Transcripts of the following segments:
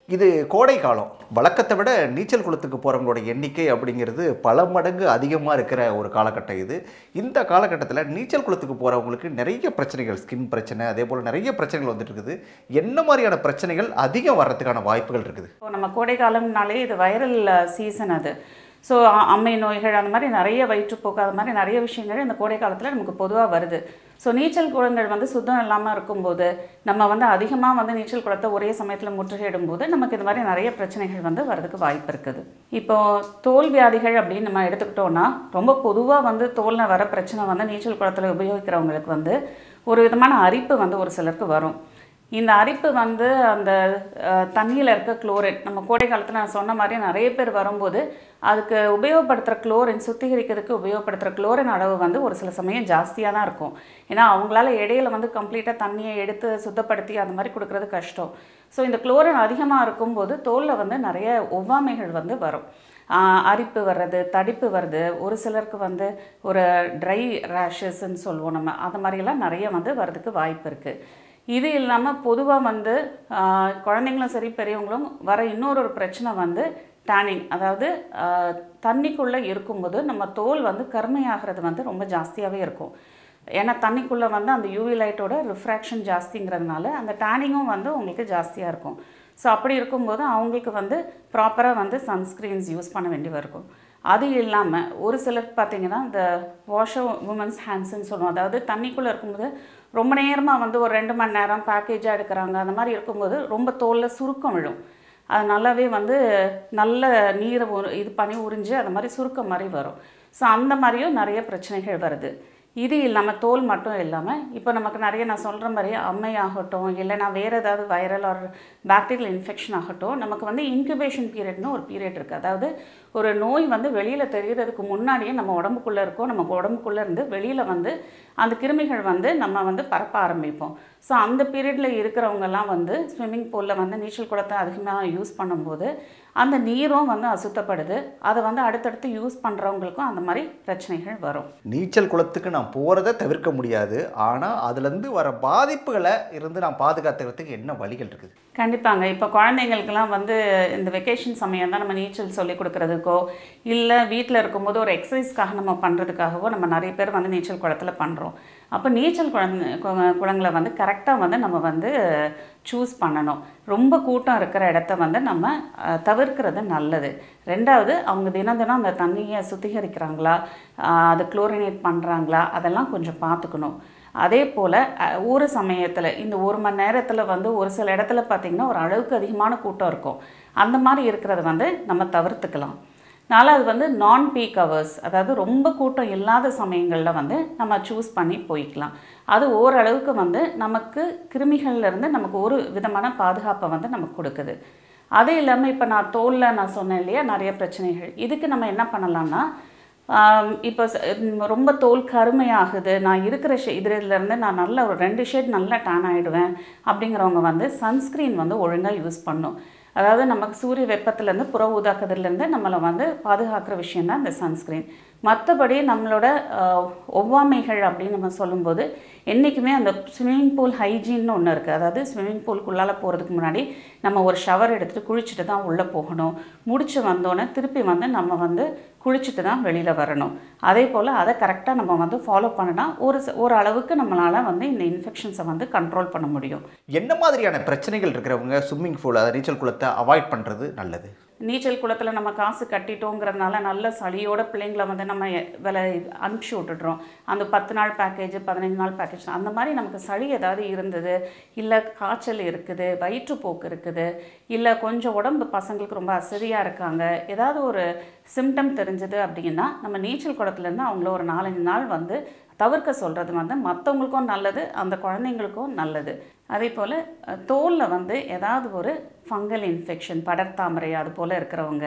இது கோடை காலம் வழக்கத்தை விட நீச்சல் குளத்துக்கு போகிறவங்களோட எண்ணிக்கை அப்படிங்கிறது பல மடங்கு அதிகமாக இருக்கிற ஒரு காலகட்டம் இது இந்த காலகட்டத்தில் நீச்சல் குளத்துக்கு போகிறவங்களுக்கு நிறைய பிரச்சனைகள் ஸ்கின் பிரச்சனை அதே போல் நிறைய பிரச்சனைகள் வந்துட்டு இருக்குது என்ன மாதிரியான பிரச்சனைகள் அதிகம் வர்றதுக்கான வாய்ப்புகள் இருக்குது இப்போ நம்ம கோடை காலம்னாலே இது வைரல் சீசன் அது ஸோ அம்மை நோய்கள் அந்த மாதிரி நிறைய வயிற்றுப்போக்கு அது மாதிரி நிறைய விஷயங்கள் இந்த கோடை காலத்தில் நமக்கு பொதுவாக வருது ஸோ நீச்சல் குளங்கள் வந்து சுத்தம் இல்லாமல் இருக்கும்போது நம்ம வந்து அதிகமாக வந்து நீச்சல் குளத்தை ஒரே சமயத்தில் முற்றுகையிடும் போது நமக்கு இது மாதிரி நிறைய பிரச்சனைகள் வந்து வரதுக்கு வாய்ப்பு இருக்குது இப்போ தோல் வியாதிகள் அப்படின்னு நம்ம எடுத்துக்கிட்டோம்னா ரொம்ப பொதுவாக வந்து தோலில் வர பிரச்சனை வந்து நீச்சல் குளத்தில் உபயோகிக்கிறவங்களுக்கு வந்து ஒரு விதமான அரிப்பு வந்து ஒரு சிலருக்கு வரும் இந்த அரிப்பு வந்து அந்த தண்ணியில் இருக்க குளோரின் நம்ம கோடை காலத்தில் நான் சொன்ன மாதிரி நிறைய பேர் வரும்போது அதுக்கு உபயோகப்படுத்துகிற குளோரின் சுத்திகரிக்கிறதுக்கு உபயோகப்படுத்துகிற குளோரின் அளவு வந்து ஒரு சில சமயம் ஜாஸ்தியாக தான் இருக்கும் ஏன்னா அவங்களால இடையில வந்து கம்ப்ளீட்டாக தண்ணியை எடுத்து சுத்தப்படுத்தி அந்த மாதிரி கொடுக்கறது கஷ்டம் ஸோ இந்த குளோரின் அதிகமாக இருக்கும்போது தோலில் வந்து நிறைய ஒவ்வாமைகள் வந்து வரும் ஆஹ் அரிப்பு வர்றது தடிப்பு வருது ஒரு சிலருக்கு வந்து ஒரு ட்ரை ரேஷஸ்ன்னு சொல்லுவோம் நம்ம அது மாதிரியெல்லாம் நிறைய வந்து வர்றதுக்கு வாய்ப்பு இருக்குது இது இல்லாமல் பொதுவாக வந்து ஆஹ் குழந்தைங்களும் சரி பெரியவங்களும் வர இன்னொரு ஒரு பிரச்சனை வந்து டேனிங் அதாவது ஆஹ் தண்ணிக்குள்ளே இருக்கும்போது நம்ம தோல் வந்து கருமையாகிறது வந்து ரொம்ப ஜாஸ்தியாகவே இருக்கும் ஏன்னா தண்ணிக்குள்ளே வந்து அந்த யூவி லைட்டோட ரிஃப்ராக்ஷன் ஜாஸ்திங்கிறதுனால அந்த டேனிங்கும் வந்து உங்களுக்கு ஜாஸ்தியாக இருக்கும் ஸோ அப்படி இருக்கும்போது அவங்களுக்கு வந்து ப்ராப்பராக வந்து சன்ஸ்க்ரீன்ஸ் யூஸ் பண்ண வேண்டி இருக்கும் அது இல்லாமல் ஒரு சிலருக்கு பார்த்தீங்கன்னா இந்த வாஷ் உமன்ஸ் ஹேண்ட்ஸ்ன்னு சொல்லுவோம் அதாவது தண்ணிக்குள்ளே இருக்கும்போது ரொம்ப நேரமாக வந்து ஒரு ரெண்டு மணி நேரம் பேக்கேஜாக எடுக்கிறாங்க அந்த மாதிரி இருக்கும்போது ரொம்ப தோலில் சுருக்கம் விழும் அது நல்லாவே வந்து நல்ல நீரை உரு- இது பண்ணி உறிஞ்சு அது மாதிரி சுருக்கம் மாதிரி வரும் ஸோ அந்த மாதிரியும் நிறைய பிரச்சனைகள் வருது இது இல்லாமல் தோல் மட்டும் இல்லாமல் இப்போ நமக்கு நிறைய நான் சொல்கிற மாதிரி அம்மை ஆகட்டும் இல்லைனா வேறு ஏதாவது வைரல் ஆர் பாக்டீரியல் இன்ஃபெக்ஷன் ஆகட்டும் நமக்கு வந்து இன்குபேஷன் பீரியட்னு ஒரு பீரியட் இருக்குது அதாவது ஒரு நோய் வந்து வெளியில் தெரியறதுக்கு முன்னாடியே நம்ம உடம்புக்குள்ளே இருக்கோம் நம்ம உடம்புக்குள்ளே இருந்து வெளியில் வந்து அந்த கிருமிகள் வந்து நம்ம வந்து பரப்ப ஆரம்பிப்போம் ஸோ அந்த பீரியடில் இருக்கிறவங்கெல்லாம் வந்து ஸ்விம்மிங் பூலில் வந்து நீச்சல் குளத்தை அதிகமாக யூஸ் பண்ணும்போது அந்த நீரும் வந்து அசுத்தப்படுது அதை வந்து அடுத்தடுத்து யூஸ் பண்ணுறவங்களுக்கும் அந்த மாதிரி பிரச்சனைகள் வரும் நீச்சல் குளத்துக்கு நான் போகிறத தவிர்க்க முடியாது ஆனால் அதுலேருந்து வர பாதிப்புகளை இருந்து நான் பாதுகாத்துக்கிறதுக்கு என்ன வழிகள் இருக்குது கண்டிப்பாங்க இப்போ குழந்தைங்களுக்கெல்லாம் வந்து இந்த வெக்கேஷன் சமயம் தான் நம்ம நீச்சல் சொல்லி கொடுக்குறதுக்கோ இல்லை வீட்டில் இருக்கும்போது ஒரு எக்ஸசைஸ்க்காக நம்ம பண்ணுறதுக்காகவோ நம்ம நிறைய பேர் வந்து நீச்சல் குளத்தில் பண்ணுறோம் அப்போ நீச்சல் குழந்தை கு- குளங்களை வந்து கரெக்டாக வந்து நம்ம வந்து சூஸ் பண்ணணும் ரொம்ப கூட்டம் இருக்கிற இடத்த வந்து நம்ம அஹ், தவிர்க்கிறது நல்லது ரெண்டாவது அவங்க தினம் தினம் அந்த தண்ணியை சுத்திகரிக்கிறாங்களா அஹ், அது குளோரினேட் பண்ணுறாங்களா அதெல்லாம் கொஞ்சம் பார்த்துக்கணும் அதே போல் ஒரு சமயத்தில் இந்த ஒரு மணி நேரத்தில் வந்து ஒரு சில இடத்துல பார்த்திங்கன்னா ஒரு அளவுக்கு அதிகமான கூட்டம் இருக்கும் அந்த மாதிரி இருக்கிறத வந்து நம்ம தவிர்த்துக்கலாம் நாலாவது வந்து நான் பீக் ஹவர்ஸ் அதாவது ரொம்ப கூட்டம் இல்லாத சமயங்களில் வந்து நம்ம சூஸ் பண்ணி போய்க்கலாம் அது ஓரளவுக்கு வந்து நமக்கு கிருமிகள்ல இருந்து நமக்கு ஒரு விதமான பாதுகாப்பை வந்து நமக்கு கொடுக்குது அது இல்லாமல் இப்போ நான் தோலில் நான் சொன்னேன் இல்லையா நிறைய பிரச்சனைகள் இதுக்கு நம்ம என்ன பண்ணலாம்னா ஆம், இப்போ ச- ம், ரொம்ப தோல் கருமையாகுது நான் இருக்கிற ஷே இதுலேருந்து நான் நல்ல ஒரு ரெண்டு ஷேட் நல்லா டேன் ஆகிடுவேன் அப்படிங்கிறவங்க வந்து சன்ஸ்க்ரீன் வந்து ஒழுங்காக யூஸ் பண்ணும் அதாவது நமக்கு சூரிய வெப்பத்துலேருந்து புற ஊதாக்கதிலேருந்து நம்மளை வந்து பாதுகாக்கிற விஷயம் தான் இந்த சன்ஸ்க்ரீன் மற்றபடி நம்மளோட ஆஹ், ஒவ்வாமைகள் அப்படின்னு நம்ம சொல்லும்போது என்றைக்குமே அந்த ஸ்விம்மிங் பூல் ஹைஜீன்னு ஒன்று இருக்குது அதாவது ஸ்விம்மிங் பூல்குள்ளால் போகிறதுக்கு முன்னாடி நம்ம ஒரு ஷவர் எடுத்துகிட்டு குளிச்சுட்டு தான் உள்ளே போகணும் முடிச்சு வந்தோடனே திருப்பி வந்து நம்ம வந்து குளிச்சுட்டு தான் வெளியில் வரணும் அதே போல் அதை கரெக்டாக நம்ம வந்து ஃபாலோ பண்ணினா ஒரு ச- ஒரு அளவுக்கு நம்மளால் வந்து இந்த இன்ஃபெக்ஷன்ஸை வந்து கண்ட்ரோல் பண்ண முடியும் என்ன மாதிரியான பிரச்சனைகள் இருக்கிறவங்க ஸ்விம்மிங் பூல் அதாவது நீச்சல் குளத்தை அவாய்ட் பண்ணுறது நல்லது நீச்சல் குளத்தில் நம்ம காசு கட்டிட்டோங்கிறதுனால நல்ல சளியோட பிள்ளைங்களை வந்து நம்ம எ- வில அனுப்பிச்சி விட்டுடுறோம் அந்த பத்து நாள் பேக்கேஜ் பதினஞ்சு நாள் பேக்கேஜ் அந்த மாதிரி நமக்கு சளி ஏதாவது இருந்தது இல்லை காய்ச்சல் இருக்குது வயிற்றுப்போக்கு இருக்குது இல்லை கொஞ்சம் உடம்பு பசங்களுக்கு ரொம்ப அசதியாக இருக்காங்க ஏதாவது ஒரு சிம்டம் தெரிஞ்சது அப்படின்னா நம்ம நீச்சல் குளத்துலேருந்து அவங்கள ஒரு நாலஞ்சு நாள் வந்து தவிர்க்க சொல்கிறது வந்து மற்றவங்களுக்கும் நல்லது அந்த குழந்தைங்களுக்கும் நல்லது அதே போல் தோலில் வந்து ஏதாவது ஒரு ஃபங்கல் இன்ஃபெக்ஷன் படர்தாமரை அது போல் இருக்கிறவங்க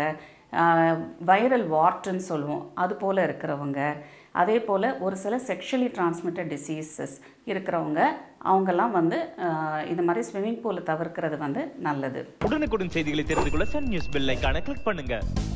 வைரல் வார்ட்டுன்னு சொல்லுவோம் அது போல் இருக்கிறவங்க அதே போல் ஒரு சில செக்ஷுவலி டிரான்ஸ்மிட்டட் டிசீசஸ் இருக்கிறவங்க அவங்கெல்லாம் வந்து ஆஹ், இது மாதிரி ஸ்விம்மிங் பூலை தவிர்க்கிறது வந்து நல்லது உடனுக்குடன் செய்திகளை தெரிந்து கொள்ள சன் நியூஸ் பெல் ஐகானை கிளிக் பண்ணுங்க